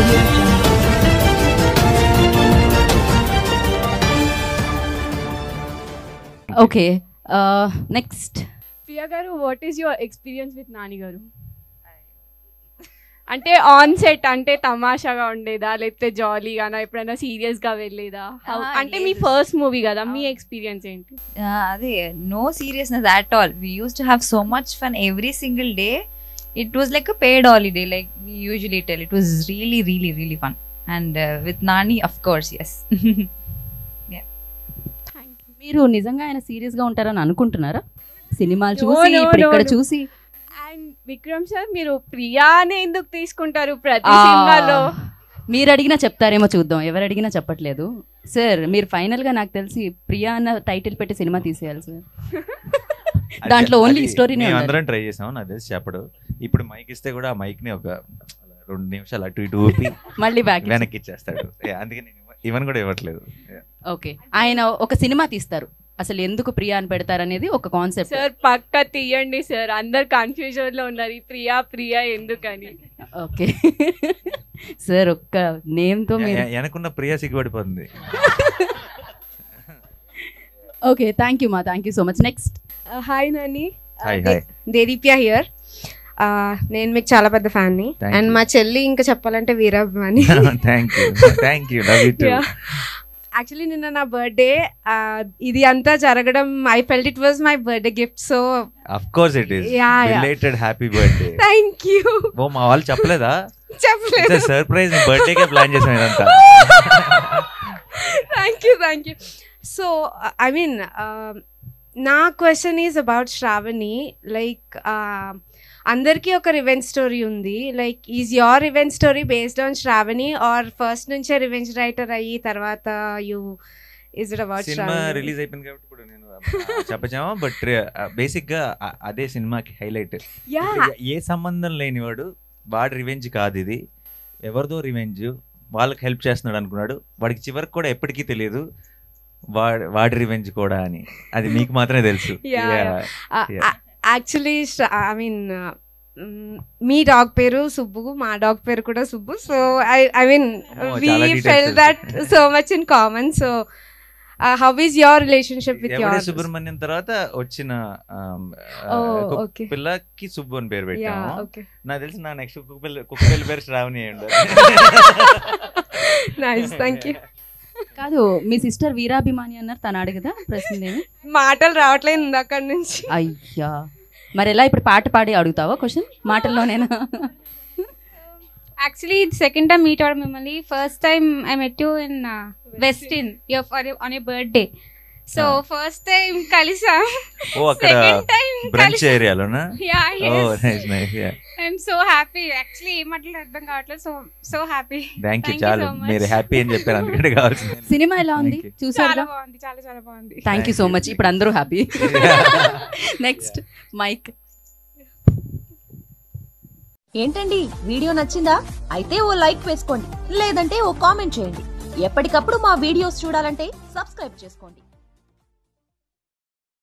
audio jungle. Okay next Priya garu what is your experience with Nani garu అంటే on set అంటే తమాషాగా ఉండేదా లేకపోతే జాలీగానా ఎప్పుడైనా సీరియస్ గా వెళ్ళేదా How- Ah, అంటే మీ లేదు. ఫస్ట్ మూవీ కదా మీ ఎక్స్పీరియన్స్ ఏంటి అదే no seriousness at all we use to have so much fun every single day it was like a paid holiday like we usually tell it was really really really fun and with Nani of course yes మీరు నిజంగా ఆయన serious గా ఉంటారని అనుకుంటున్నారా సినిమాలు No, చూసి no, ఇప్పుడు no, ఇక్కడ no. చూసి అండ్ విక్రమ్ సార్ మీరు ప్రియానే ఎందుకు తీసుకుంటారు ప్రతి సినిమాలో మీరు అడిగినా చెప్తారేమో చూద్దాం ఎవరు అడిగినా చెప్పట్లేదు సార్ మీరు ఫైనల్ గా నాకు తెలిసి ప్రియా అన్న టైటిల్ పెట్టి సినిమా తీసేయాలి సార్ దాంట్లో ఓన్లీ స్టోరీనే మేము ఉండాలి. అందరం ట్రై చేసాం నాకు తెలిసి చెప్పడు ఇప్పుడు మైక్ ఇస్తే కూడా ఆ మైక్ ని ఒక రెండు నిమిషాలు అటు ఇటు ఊపి మళ్ళీ బ్యాక్ వెనక్కి ఇచ్చేస్తాడు Yeah, అందుకే నేను ఇవ్వ- ఇవన్నీ కూడా ఇవ్వట్లేదు Yeah. ఓకే ఆయన ఒక సినిమా తీస్తారు అసలు ఎందుకు ప్రియా అని పెడతారు అనేది ఒక కాన్సెప్ట్ సార్ పక్క తీయండి సార్ అందరు కన్ఫ్యూజన్ లో ఉన్నారు ఈ ప్రియా ప్రియా ఎందుకని ఓకే సార్ ఒక్క నేమ్ తో మీరు ఎ- వెనకున్న ప్రియా సిగ్గుపడిపోతుంది ఓకే థ్యాంక్ యూ మా thank you so much next hi Nani hi hi Dedeepya here నేను మీకు చాలా పెద్ద ఫ్యాన్ని Thank అండ్ you. మా చెల్లి ఇంకా చెప్పాలంటే వీరాభిమాని thank you thank you love you too actually నిన్న నా బర్త్డే ఇది అంతా జరగడం I felt it was my birthday gift so of course it is Yeah, yeah. Related happy birthday thank you ఓ మా వాళ్ళు చెప్పలేదా చెప్పలేదు సర్ప్రైజ్ బర్త్డేకే ప్లాన్ చేసాం ఇదంతా thank you thank you so I mean నా question is about Shravani like అందరికీ ఒక రివెంజ్ స్టోరీ ఉంది like is your revenge story based on Shravani or first నుంచే రివెంజ్ రైటర్ అయ్యి తర్వాత యూ ఇస్ ఇట్ అబౌట్ సినిమా రిలీజ్ అయిపోయింది కాబట్టి ఇప్పుడు నేను చెప్పచామా బట్ బేసిక్ గా ఆ- అదే సినిమాకి హైలైట్ యా ఏ సంబంధం లేనివాడు వాడి రివెంజ్ కాదు ఇది ఎవరిదో రివెంజ్ వాళ్ళకి హెల్ప్ చేస్తున్నాడు అనుకున్నాడు వాడికి చివరికి కూడా ఎప్పటికీ తెలియదు వాడి వాడి రివెంజ్ కూడా అని అది మీకు మాత్రమే తెలుసు Yeah, Yeah. Yeah. Actually I mean మీ డాగ్ పేరు సుబ్బు మా డాగ్ పేరు కూడా Subbu so I I mean Oh, we చాలా details ఫెల్ తెలుసు. That so much in common so how is your relationship with Yevade your Subramanyam తర్వాత వచ్చిన ఆమ్, ఆ, Oh, కుక్క okay. పిల్లకి సుబ్బు అని పేరు యా పెట్టాము ఓకే నాకు తెలిసి నా నెక్స్ట్ కుక్క పిల్ల కుక్క పిల్ల పేరు శ్రావణి అయ్యి ఉండాలి. నైస్ థ్యాంక్ యూ కాదు మీ సిస్టర్ వీరాభిమాని అన్నారు తను అడగదా ప్రశ్న ఏమి మాటలు రావట్లేదు ఇందాక నుంచి అయ్యా మరి ఎలా ఇప్పుడు పాట పాడి అడుగుతావా క్వశ్చన్ మాటల్లోనేనా Actually, it's second time meet or మిమ్మల్ని first time I met you in west in your for on your birthday so Ah. First time కలిసాం ఓ అక్కడ సెకండ్ టైం బ్రంచ్ ఏరియాలోనా యా ఓ nice nice I'm so happy actually ఏం మాట్లాడి అర్థం కావట్లేదు so so happy thank you Thank you చాలు so much. మీరు హ్యాపీ అని చెప్పారు అందుకంటే కావాల్సింది సినిమా ఎలా ఉంది Thank you. చాలా చూసారుగా బాగుంది చాలా చాలా బాగుంది థ్యాంక్ యూ సో మచ్ ఇప్పుడు అందరూ హ్యాపీ నెక్స్ట్ మైక్ ఏంటండి వీడియో నచ్చిందా అయితే ఓ లైక్ వేసుకోండి లేదంటే ఓ కామెంట్ చేయండి ఎప్పటికప్పుడు మా వీడియోస్ చూడాలంటే సబ్స్క్రైబ్ చేసుకోండి